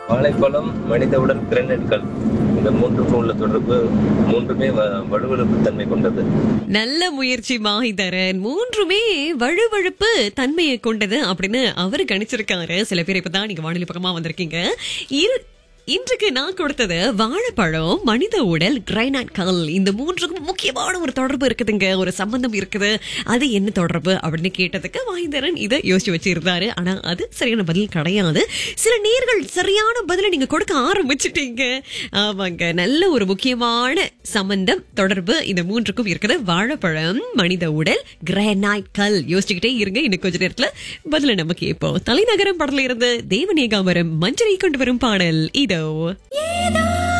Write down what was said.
வாழைப்பழம் மனித உடல் கிரனட்கள் இந்த மூன்றுக்கும் உள்ள தொடர்பு மூன்றுமே வ- வலுவழுப்பு தன்மை கொண்டது நல்ல முயற்சி மாஹிதரன் மூன்றுமே வழுவழுப்பு தன்மையை கொண்டது அப்படின்னு அவரு கணிச்சிருக்காரு சில பேர் இப்பதான் நீங்க வானிலை பக்கமா வந்திருக்கீங்க இரு இன்றைக்கு நான் கொடுத்தது வாழைப்பழம் மனித உடல் கிரைனாட் கல் இந்த மூன்றுக்கும் முக்கியமான ஒரு தொடர்பு இருக்குதுங்க ஒரு சம்பந்தம் இருக்குது அது என்ன தொடர்பு அப்படின்னு கேட்டதுக்கு வாய்ந்தரன் இதை யோசிச்சு வச்சிருந்தாரு ஆனா அது சரியான பதில் கிடையாது சில நேர்கள் சரியான பதிலை நீங்க கொடுக்க ஆரம்பிச்சிட்டீங்க ஆமாங்க நல்ல ஒரு முக்கியமான சம்பந்தம் தொடர்பு இந்த மூன்றுக்கும் இருக்குது வாழைப்பழம் மனித உடல் கிரானைட் கல் யோசிச்சுக்கிட்டே இருங்க இன்னும் கொஞ்ச நேரத்துல பதில நம்ம கேட்போம் தலைநகரம் படத்துல இருந்து தேவநேகாமரம் மஞ்சளை கொண்டு வரும் பாடல் இதோ